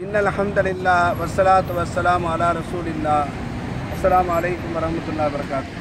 இன்னல் அல்ஹம்துலில்லா வஸ்ஸலாத்து வஸ்ஸலாமு அலா ரசூலில்லா அஸ்ஸலாமு அலைக்கும் வரஹ்மத்துல்லாஹி வபரகாத்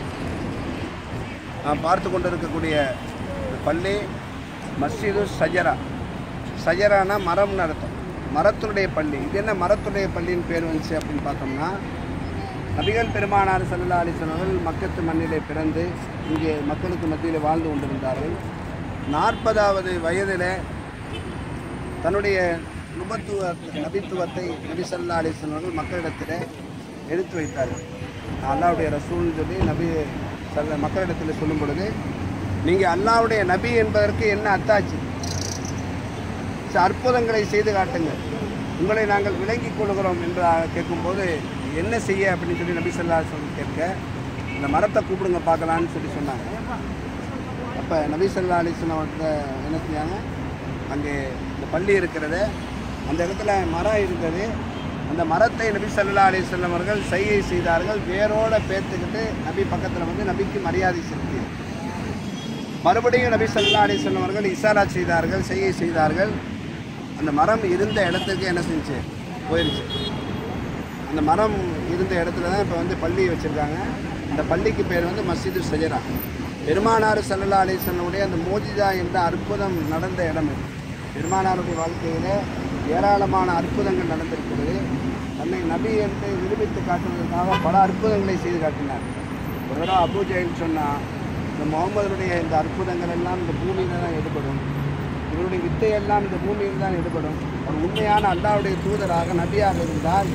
நாம் பார்த்து கொண்டிருக்கக்கூடிய இந்த பள்ளி மஸ்ஜிது சஜரா சஜரானா மரம்னு அர்த்தம் மரத்துடைய பள்ளி இது என்ன மரத்துடைய பள்ளின்னு பேர் வந்துச்சு அப்படின்னு பார்த்தோம்னா நபிகள் பெருமானார் சல்லா அலிஸ்லாம் அவர்கள் மக்கத்து மண்ணிலே பிறந்து இங்கே மக்களுக்கு மத்தியில் வாழ்ந்து கொண்டிருந்தார்கள் நாற்பதாவது வயதில் தன்னுடைய நுபத்துவ நபித்துவத்தை நபி சல்லா அலிஸ்லாம் அவர்கள் மக்களிடத்தில் எடுத்து வைத்தார்கள் நான் அல்லாவுடைய ரசூல்னு சொல்லி நபி சல்ல மக்களிடத்தில் சொல்லும் பொழுது நீங்கள் அல்லாவுடைய நபி என்பதற்கு என்ன அத்தாச்சு சில அற்புதங்களை செய்து காட்டுங்கள் உங்களை நாங்கள் விளங்கிக் கொள்கிறோம் என்று கேட்கும்போது என்ன செய்ய அப்படின்னு சொல்லி நபி சொல்லா சொல்லி கேட்க இந்த மரத்தை கூப்பிடுங்க பார்க்கலான்னு சொல்லி சொன்னாங்க அப்போ நபி சொல்லா அலிஸ்லாம் அவர்கிட்ட என்ன செஞ்சாங்க அங்கே இந்த பள்ளி இருக்கிறது அந்த இடத்துல மரம் இருக்குது அந்த மரத்தை நபி சல்லா அலிஸ்லாம் அவர்கள் செய்கை செய்தார்கள் வேரோட பேர்த்துக்கிட்டு நபி பக்கத்தில் வந்து நபிக்கு மரியாதை செலுத்தி மறுபடியும் நபி சல்லா அலிஸ்லாம் அவர்கள் இசாரா செய்தார்கள் செய்கை செய்தார்கள் அந்த மரம் இருந்த இடத்துக்கு என்ன செஞ்சு போயிருச்சு அந்த மரம் இருந்த இடத்துல தான் இப்போ வந்து பள்ளி வச்சுருக்காங்க அந்த பள்ளிக்கு பேர் வந்து மஸ்ஜிது சஜரா பெருமானார் சல்லா அலிஸ்லனுடைய அந்த மோஜிதா என்ற அற்புதம் நடந்த இடம் இது பெருமானாருடைய வாழ்க்கையில் ஏராளமான அற்புதங்கள் நடந்திருக்கிறது தன்னை நபி என்று நிரூபித்து காட்டுவதற்காக பல அற்புதங்களை செய்து காட்டினார் ஒரு தடவை அபு ஜெயில் சொன்னால் இந்த முகமதுடைய இந்த அற்புதங்கள் எல்லாம் இந்த பூமியில் தான் எடுபடும் இவருடைய வித்தையெல்லாம் இந்த பூமியில் தான் எடுபடும் ஒரு உண்மையான அல்லாவுடைய தூதராக நபியாக இருந்தால்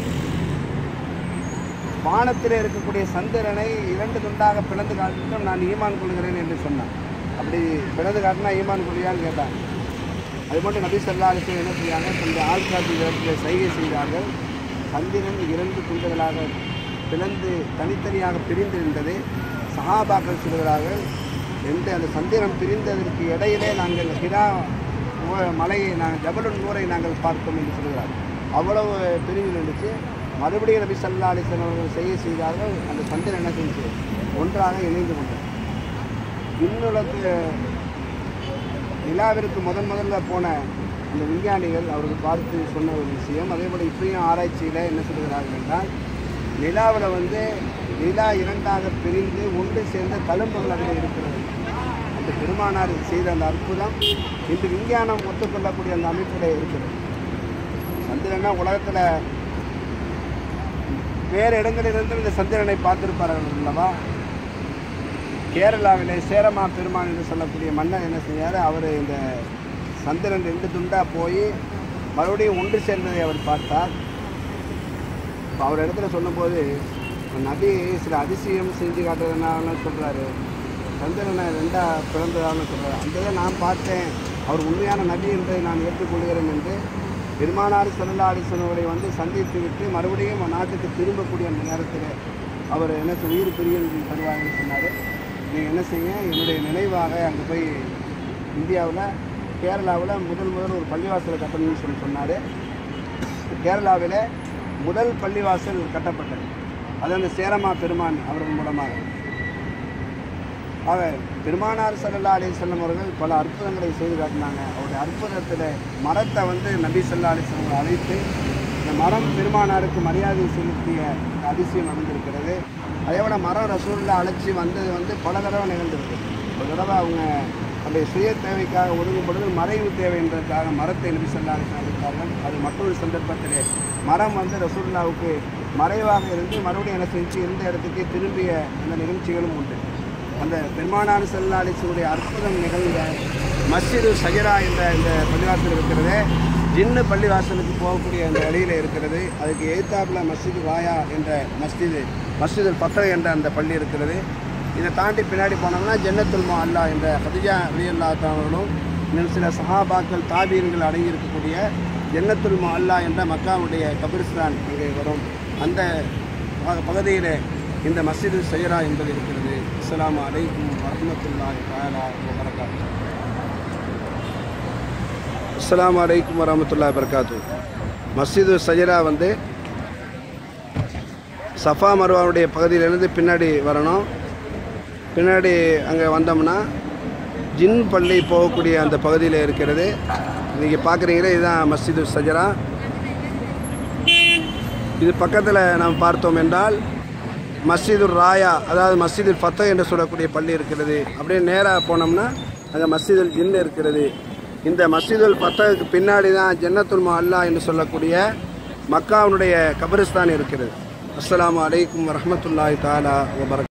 வானத்தில் இருக்கக்கூடிய சந்திரனை இரண்டு துண்டாக பிளந்து காட்டிலும் நான் ஈமான் கொள்கிறேன் என்று சொன்னான் அப்படி பிளந்து காட்டினா ஈமான் கொள்ளியான்னு கேட்டான் அது மட்டும் நபி சல்லா அலிஸ்லாம் என்ன செய்யாங்க தன்னுடைய ஆள்காட்சி இடத்தில் சைகை செய்தார்கள் சந்திரன் இரண்டு துண்டுகளாக பிளந்து தனித்தனியாக பிரிந்திருந்தது சஹாபாக்கள் சொல்கிறார்கள் எந்த அந்த சந்திரன் பிரிந்ததற்கு இடையிலே நாங்கள் ஹிரா மோ- மலையை நாங்கள் ஜபலுன் நூரை நாங்கள் பார்த்தோம் என்று சொல்கிறார் அவ்வளவு பிரிவு இருந்துச்சு மறுபடியும் நபி சல்லா அலிஸ்லாம் அவர்கள் செய்ய செய்தார்கள் அந்த சந்திரன் என்ன செஞ்சு ஒன்றாக இணைந்து கொண்டது விண்ணுலகு நிலாவிற்கு முதன் முதல்ல போன இந்த விஞ்ஞானிகள் அவர்கள் பார்த்து சொன்ன ஒரு விஷயம் அதே போல் இப்பயும் ஆராய்ச்சியில் என்ன சொல்கிறார்கள் என்றால் நிலாவில் வந்து நிலா இரண்டாக பிரிந்து ஒன்று சேர்ந்த தழும்புகள் அதில் இருக்கிறது அந்த பெருமானார் செய்த அந்த அற்புதம் இன்று விஞ்ஞானம் ஒத்துக்கொள்ளக்கூடிய அந்த அமைப்பில் இருக்கிறது சந்திரனா உலகத்தில் வேறு இடங்களிலிருந்து இந்த சந்திரனை பார்த்திருப்பார்கள் அல்லவா கேரளாவிலே சேரமா பெருமான் என்று சொல்லக்கூடிய மன்னன் என்ன செஞ்சார் அவர் இந்த சந்திரன் ரெண்டு துண்டாக போய் மறுபடியும் ஒன்று சேர்ந்ததை அவர் பார்த்தார் இப்போ அவர் இடத்துல சொல்லும்போது நபி சில அதிசயம் செஞ்சு காட்டுறதுனால சொல்கிறாரு சந்திரனை ரெண்டாக பிறந்ததான்னு சொல்கிறார் அந்த இதை நான் பார்த்தேன் அவர் உண்மையான நபி என்று நான் ஏற்றுக்கொள்கிறேன் என்று பெருமானார் சொல்லா அலிசனவரை வந்து சந்தித்து விட்டு மறுபடியும் நாட்டுக்கு திரும்பக்கூடிய அந்த நேரத்தில் அவர் என்ன சொ- உயிர் பிரியும் தருவாங்கன்னு சொன்னார் நீங்கள் என்ன செய்ய என்னுடைய நினைவாக அங்கே போய் இந்தியாவில் கேரளாவில் முதல் முதல் ஒரு பள்ளிவாசலை கட்டணும்னு சொல்லி சொன்னார் கேரளாவில் முதல் பள்ளிவாசல் கட்டப்பட்டது அது அந்த சேரமா பெருமான் அவர்கள் மூலமாக ஆக பெருமானார் சல்லா அலிசல்லம் அவர்கள் பல அற்புதங்களை செய்து காட்டினாங்க அவருடைய அற்புதத்தில் மரத்தை வந்து நபி சல்லா அலிஸ்லம் அழைத்து இந்த மரம் பெருமானாருக்கு மரியாதை செலுத்திய அதிசயம் நடந்திருக்கிறது அதே போல் மரம் ரசூலில் அழைச்சி வந்தது வந்து பல தடவை நிகழ்ந்திருக்கு ஒரு தடவை அவங்க அவருடைய சுய தேவைக்காக ஒதுங்கும் பொழுது மறைவு தேவை என்பதற்காக மரத்தை நபி சல்லா அலிஸ்லாம் அழைத்தார்கள் அது மற்றொரு சந்தர்ப்பத்திலே மரம் வந்து ரசூல்லாவுக்கு மறைவாக இருந்து மறுபடியும் என்ன செஞ்சு இருந்த இடத்துக்கு திரும்பிய அந்த நிகழ்ச்சிகளும் உண்டு அந்த பெருமானார் செல்லாலிசனுடைய அற்புதம் நிகழ்ந்த மஸ்ஜிது சஜரா என்ற இந்த பள்ளிவாசல் இருக்கிறது ஜின்னு பள்ளிவாசலுக்கு போகக்கூடிய அந்த வழியில் இருக்கிறது அதுக்கு எய்தாப்பில் மஸ்ஜிது வாயா என்ற மஸ்ஜிது மஸ்ஜிதுல் பத்தர் என்ற அந்த பள்ளி இருக்கிறது இதை தாண்டி பின்னாடி போனோம்னா ஜன்னத்துல் மா அல்லா என்ற ஹதிஜா அலியல்லா அவர்களும் இன்னும் சில சஹாபாக்கள் தாபீன்கள் அடங்கி இருக்கக்கூடிய ஜன்னத்துல் மா அல்லா என்ற மக்காவுடைய கபிரிஸ்தான் அங்கே வரும் அந்த பக- பகுதியிலே இந்த மஸ்ஜிது சைரா என்பது இருக்கிறது அஸ்ஸலாமு அலைக்கும் வரஹ்மத்துல்லாஹி தஆலா வபரகாத்துஹு அஸ்ஸலாமு அலைக்கும் வரஹ்மத்துல்லாஹி வபரகாத்து மஸ்ஜிது சஜரா வந்து சஃபா மருவாவுடைய பகுதியிலேருந்து பின்னாடி வரணும் பின்னாடி அங்கே வந்தோம்னா ஜின் பள்ளி போகக்கூடிய அந்த பகுதியில் இருக்கிறது நீங்கள் பார்க்குறீங்களே இதுதான் மஸ்ஜிது சஜரா இது பக்கத்தில் நாம் பார்த்தோம் என்றால் மஸ்ஜிதுர் ராயா அதாவது மஸ்ஜிதுல் ஃபத்தோ என்று சொல்லக்கூடிய பள்ளி இருக்கிறது அப்படியே நேராக போனோம்னா அங்கே மஸ்ஜிதுல் ஜின் இருக்கிறது இந்த மஸ்ஜிதுல் ஃபத்தோவுக்கு பின்னாடி தான் ஜன்னத்துல் அல்லா என்று சொல்லக்கூடிய மக்காவுடைய கபரிஸ்தான் இருக்கிறது அஸ்ஸலாமு அலைக்கும் வரஹ்மத்துல்லாஹி தாலா வபரக்